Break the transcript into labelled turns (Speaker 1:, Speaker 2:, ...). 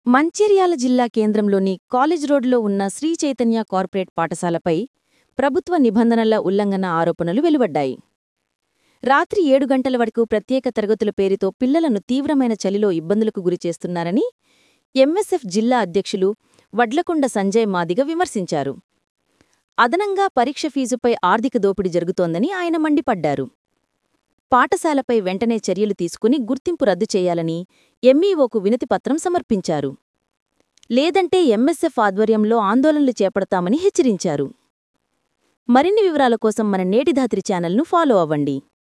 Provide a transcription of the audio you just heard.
Speaker 1: మంచిర్యాల జిల్లా కేంద్రంలోని కాలేజ్ రోడ్లో ఉన్న శ్రీ చైతన్య కార్పొరేట్ పాఠశాలపై ప్రభుత్వ నిబంధనల ఉల్లంఘన ఆరోపణలు వెలువడ్డాయి రాత్రి ఏడు గంటల వరకు ప్రత్యేక తరగతుల పేరుతో పిల్లలను తీవ్రమైన చలిలో ఇబ్బందులకు గురిచేస్తున్నారని ఎంఎస్ఎఫ్ జిల్లా అధ్యక్షులు వడ్లకొండ సంజయ్ మాదిగ విమర్శించారు అదనంగా పరీక్ష ఫీజుపై ఆర్థిక దోపిడీ జరుగుతోందని ఆయన మండిపడ్డారు పాఠశాలపై వెంటనే చర్యలు తీసుకుని గుర్తింపు రద్దు చేయాలని ఎంఈఓకు వినతిపత్రం సమర్పించారు లేదంటే ఎంఎస్ఎఫ్ ఆధ్వర్యంలో ఆందోళనలు చేపడతామని హెచ్చరించారు మరిన్ని వివరాల కోసం మన నేటిధాత్రి ఛానల్ను ఫాలో అవ్వండి